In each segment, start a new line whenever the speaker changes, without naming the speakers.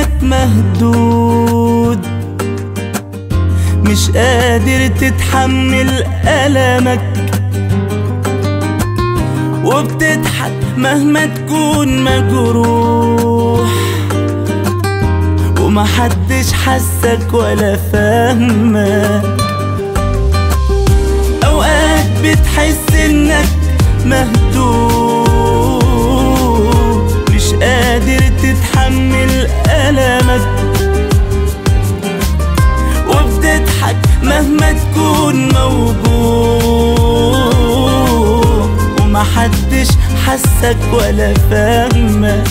انك مهدود مش قادر تتحمل ألمك وبتضحك مهما تكون مجروح ومحدش حسك ولا فاهمك أوقات بتحس إنك مهدود مش قادر تتحمل ألمك وبتضحك مهما تكون موجود ومحدش حسك ولا فاهمك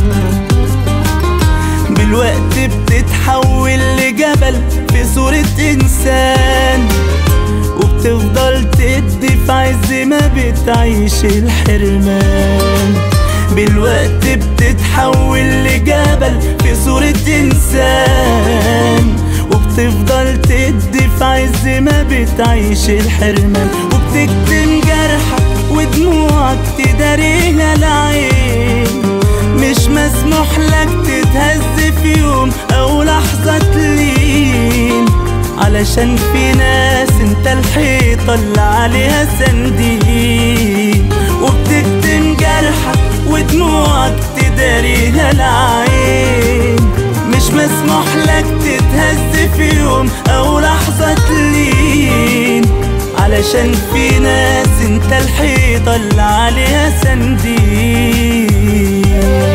بالوقت بتتحول لجبل في صورة إنسان وبتفضل تدي في عز ما بتعيش الحرمان بالوقت بتتحول لجبل في صورة إنسان وبتفضل تدي في عز ما بتعيش الحرمان وبتكتم جرحك ودموعك تداريها العين مش مسموح لك تتهز في يوم او لحظة تلين علشان في ناس انت الحيطة اللي عليها سندين وبتكتم جرحك ودموعك تداريها العين مش مسموح لك تتهز في يوم او لحظة تلين علشان في ناس انت الحيطة اللي عليها سندين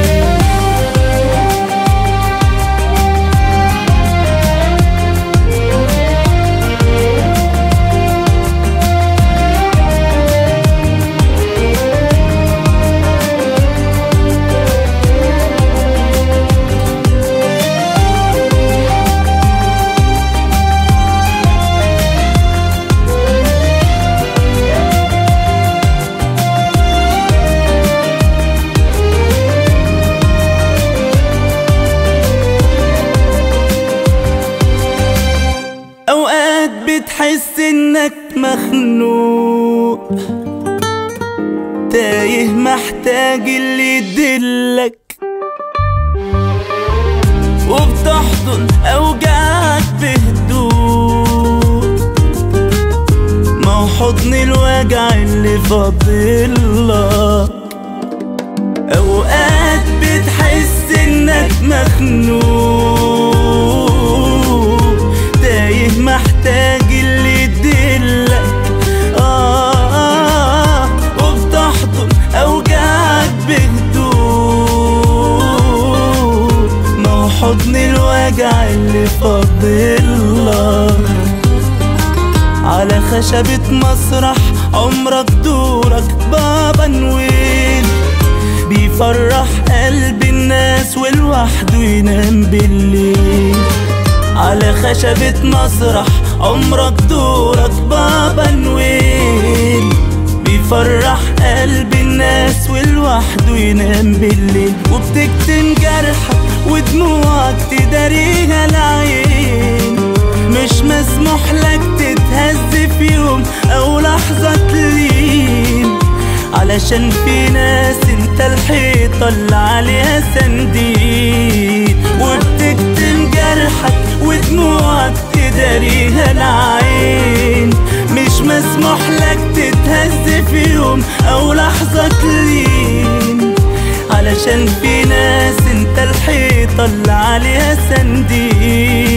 أوقات بتحس إنك مخنوق تايه محتاج اللي يدلك وبتحضن أوجاعك بهدوء ما هو حضن الوجع اللي فاضلك أوقات بتحس إنك مخنوق تايه محتاج اللي يدلك آه, آه وبتحضن أوجاعك بهدوء ما هو حضن الوجع اللي فاضلك على خشبة مسرح عمرك دورك بابا نويل بيفرح قلب الناس ولوحده ينام بالليل على خشبة مسرح عمرك دورك بابا نويل بيفرح قلب الناس ولوحده ينام بالليل وبتكتم جرحك ودموعك تداريها العين مش مسموح لك تتهز في يوم او لحظة تلين علشان في ناس انت الحيطة اللي عليها سندين وبتكتم جرحك ودموعك تداريها العين مش مسموح لك تتهز في يوم او لحظة تلين علشان في ناس انت الحيطة اللي عليها سندين